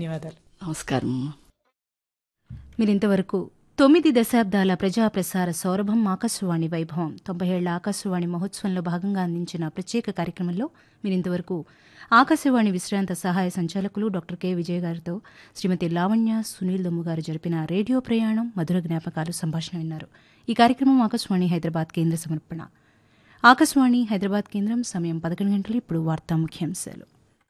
ధన్యవాదాలు నమస్కారం మీరింతవరకు తొమ్మిది దశాబ్దాల ప్రజా ప్రసార సౌరభం ఆకాశవాణి వైభవం తొంభై ఏళ్ల ఆకాశవాణి మహోత్సవంలో భాగంగా అందించిన ప్రత్యేక కార్యక్రమంలో మీరింతవరకు ఆకాశవాణి విశ్రాంత సహాయ సంచాలకులు డాక్టర్ కె విజయ్ గారితో శ్రీమతి లావణ్య సునీల్ దమ్ము గారు జరిపిన రేడియో ప్రయాణం మధుర జ్ఞాపకాలు సంభాషణ విన్నారు ఈ కార్యక్రమం ఆకాశవాణి హైదరాబాద్ కేంద్ర సమర్పణ ఆకాశవాణి హైదరాబాద్ కేంద్రం సమయం పదకొండు గంటలు ఇప్పుడు వార్తా ముఖ్యాంశాలు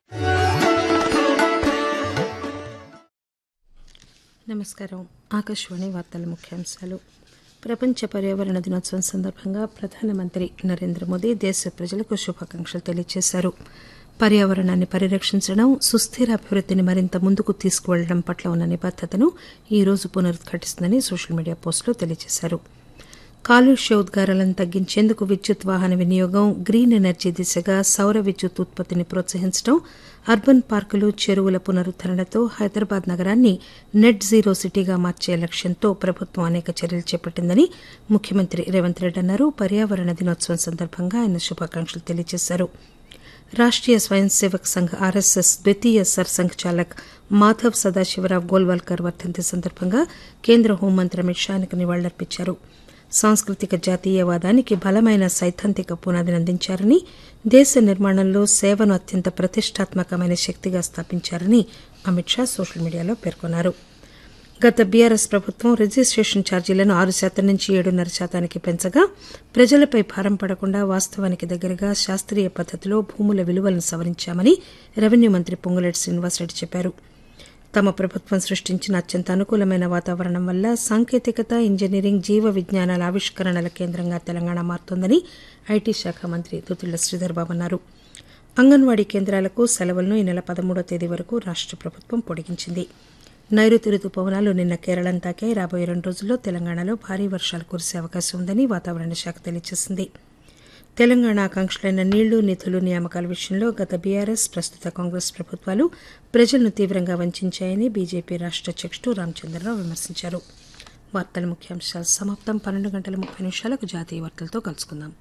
నమస్కారం ఆకాశవాణి వార్తల ముఖ్యాంశాలు ప్రపంచ పర్యావరణ దినోత్సవం సందర్భంగా ప్రధానమంత్రి నరేంద్ర మోదీ దేశ ప్రజలకు శుభాకాంక్షలు తెలియజేశారు పర్యావరణాన్ని పరిరక్షించడం సుస్థిర అభివృద్ధిని మరింత ముందుకు తీసుకువెళ్లడం పట్ల ఉన్న నిబద్దతను ఈ రోజు పునరుద్ఘాటిస్తుందని సోషల్ మీడియా పోస్టులో తెలియజేశారు కాలుష్య ఉద్గారాలను తగ్గించేందుకు విద్యుత్ వాహన వినియోగం గ్రీన్ ఎనర్జీ దిశగా సౌర విద్యుత్ ఉత్పత్తిని ప్రోత్సహించడం అర్బన్ పార్కులు చెరువుల పునరుద్దరణతో హైదరాబాద్ నగరాన్ని నెట్ జీరో సిటీగా మార్చే లక్ష్యంతో ప్రభుత్వం అనేక చర్యలు చేపట్టిందని ముఖ్యమంత్రి రేవంత్ రెడ్డి అన్నారు పర్యావరణ దినోత్సవం సందర్భంగా ఆయన శుభాకాంక్షలు తెలియజేశారు రాష్ట్రీయ స్వయం సేవక్ సంఘ్ ఆర్ఎస్ఎస్ ద్వితీయ సర్సంఘ్ చాలక్ మాధవ్ సదాశివరావు గోల్వాల్కర్ వర్ధంతి సందర్భంగా కేంద్ర హోంమంత్రి అమిత్ షా ఆయనకు నివాళులర్పించారు సాంస్కృతిక జాతీయవాదానికి బలమైన సైద్ధాంతిక పునాదిని అందించారని దేశ నిర్మాణంలో సేవను అత్యంత ప్రతిష్టాత్మకమైన శక్తిగా స్థాపించారని అమిత్ షా సోషల్ మీడియాలో పేర్కొన్నారు గత బీఆర్ఎస్ ప్రభుత్వం రిజిస్ట్రేషన్ ఛార్జీలను ఆరు శాతం నుంచి ఏడున్నర శాతానికి పెంచగా ప్రజలపై భారం పడకుండా వాస్తవానికి దగ్గరగా శాస్త్రీయ పద్దతిలో భూముల విలువలను సవరించామని రెవెన్యూ మంత్రి పొంగులేటి శ్రీనివాసరెడ్డి చెప్పారు తమ ప్రభుత్వం సృష్టించిన అత్యంత అనుకూలమైన వాతావరణం వల్ల సాంకేతికత ఇంజనీరింగ్ జీవ విజ్ఞానాల ఆవిష్కరణల కేంద్రంగా తెలంగాణ మారుతోందని ఐటీ శాఖ మంత్రి దుద్దిళ్ల శ్రీధర్బాబు అన్నారు అంగన్వాడీ కేంద్రాలకు సెలవులను ఈ నెల పదమూడో తేదీ వరకు రాష్ట ప్రభుత్వం పొడిగించింది నైరుతి రుతుపవనాలు నిన్న కేరళం తాకాయి రాబోయే రెండు రోజుల్లో తెలంగాణలో భారీ వర్షాలు కురిసే అవకాశం ఉందని వాతావరణ శాఖ తెలియజేసింది తెలంగాణ ఆకాంక్షలైన నీళ్లు నిధులు నియామకాల విషయంలో గత బీఆర్ఎస్ ప్రస్తుత కాంగ్రెస్ ప్రభుత్వాలు ప్రజలను తీవ్రంగా వంచాయని బీజేపీ రాష్ట అధ్యక్షుడు రామచంద్రరావు విమర్శించారు వార్తల ముఖ్యాంశాలు సమాప్తం పన్నెండు గంటల ముప్పై నిమిషాలకు జాతీయ వార్తలతో కలుసుకుందాం